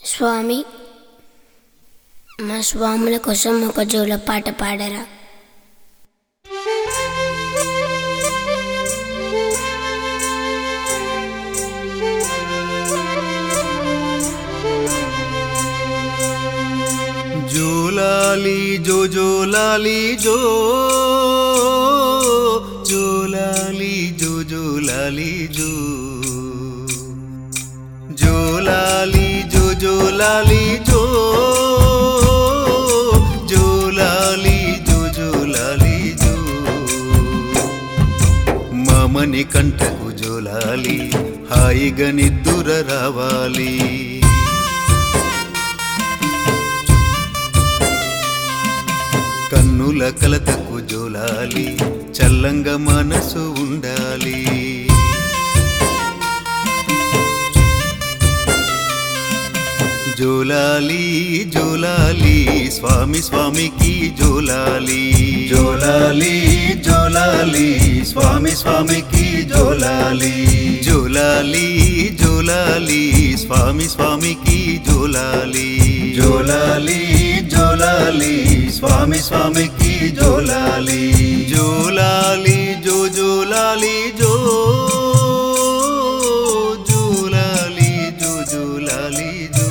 స్వామి మా స్వాముల కోసం ఒక జోల పాట పాడరా జోలాలి జో జోలాలి జో జోలాలి జో జోలాలి జో జోలాలి జో జోలాలి జో జోలాలి జో జోలాలి జో మామని కంటకు జోలాలి హాయిగా నిద్దుర రావాలి కన్నుల కలతకు జోలాలి చల్లంగా మనసు ఉండాలి జోలాలి జోలాలి స్వామి స్వామికి జోలాలి జోలాలి జోలాలి స్వామి స్వామికి జోలాలి జోలాలి జోలాలి స్వామి స్వామికి జోలాలి జోలాలి జోలాలి స్వామి స్వామికి జోలాలి జోలాలి జో జోలాలి జో జోలాలి జో జోలాలి జో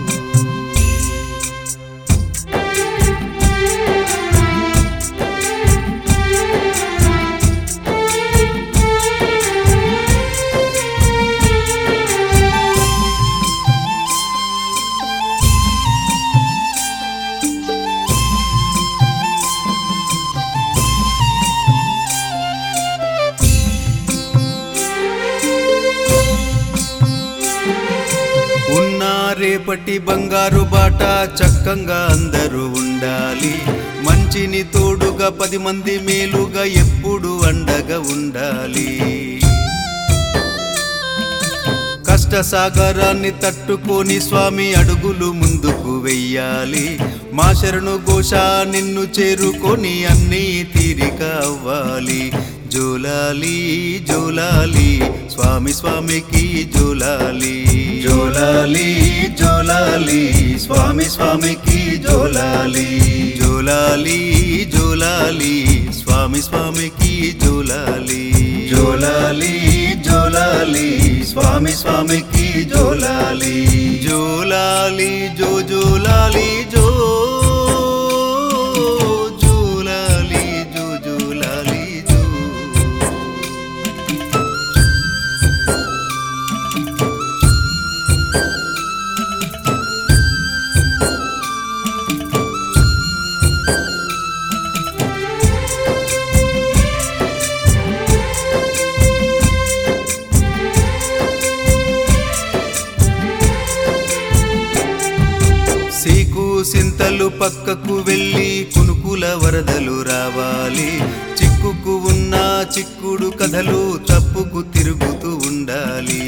ఉన్న రేపటి బంగారు బాట చక్కంగా అందరూ ఉండాలి మంచిని తోడుగా పది మంది మేలుగా ఎప్పుడు అండగా ఉండాలి కష్ట సాగరాన్ని తట్టుకొని స్వామి అడుగులు ముందుకు వెయ్యాలి మా శరణు ఘోష నిన్ను చేరుకొని అన్నీ తీరిక అవ్వాలి జోలాలి జోలాలి స్వామి స్వామికి జోలాలి జోలాలి జోలాలి స్వామి స్వామికి జోలాలి జోలాలి జోలాలి స్వామి స్వామికి జోలాలి జోలాలి జోలాలి స్వామి స్వామికి జోలాలి జోలాలి జో జోలాలి జో జోలాలి జో జోలాలి జో సీకు సింతలు పక్కకు వెళ్ళి కునుకుల వరదలు రావాలి చిక్కుకు ఉన్న చిక్కుడు కథలు తప్పుకు తిరుగుతూ ఉండాలి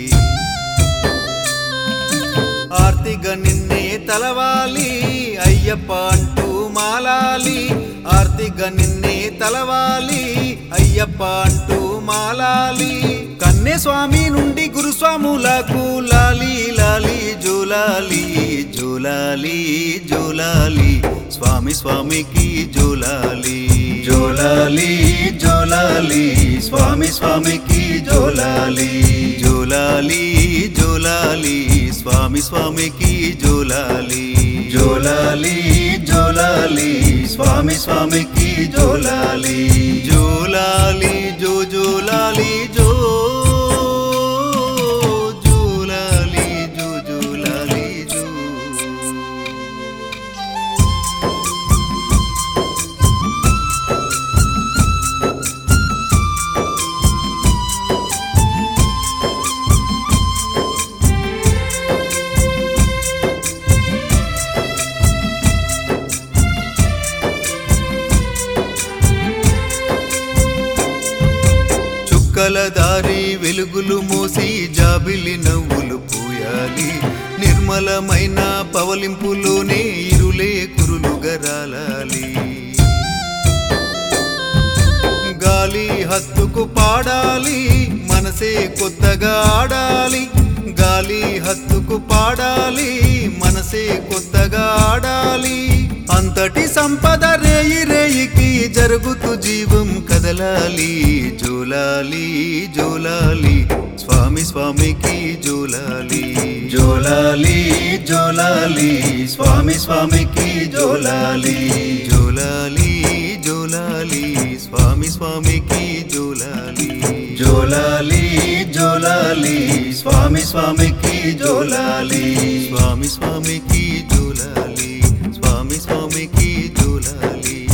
ఆర్తిగా నిన్నే తలవాలి అయ్యప్ప అంటూ మాలాలి ఆర్తిగా నిన్నే తలవాలి అయ్యప్ప అంటూ మాలాలి కన్నే స్వామి నుండి గురుస్వాములకు లాలి లాలి జోలాలి జోలాలి జోలాలి స్వామి స్వామికి జోలాలి జోలాలి జోలాలి స్వామి స్వామికి జోలాలి జోలాలి జోలాలి స్వామి స్వామికి జోలాలి జోలాలి జోలాలి స్వామి స్వామికి జోలాలి జోలాలి జో జోలాలి జో జోలాలి జో జోలాలి జో చుక్కల దారి వెలుగులు మోసి జాబిలి నవ్వులు పోయాలి నిర్మలమైన పవలింపులోనే ఇరులే కురులుగా రాలాలి గాలి హత్తుకు పాడాలి మనసే కొత్తగా ఆడాలి గాలి హత్తుకు పాడాలి మనసే కొత్తగా ఆడాలి అంతటి సంపద రేయి రేయికి జరుగుతూ జీవం కదలాలి జోలాలి జోలాలి స్వామి స్వామికి జోలాలి జోలాలి జోలాలి స్వామి స్వామికి జోలాలి జోలాలి జోలాలి స్వామి స్వామికి జోలాలి జోలాలి జోలాలి స్వామి స్వామికి జోలాలి స్వామి స్వామికి జోలాలి స్వామి స్వామికి జోలాలి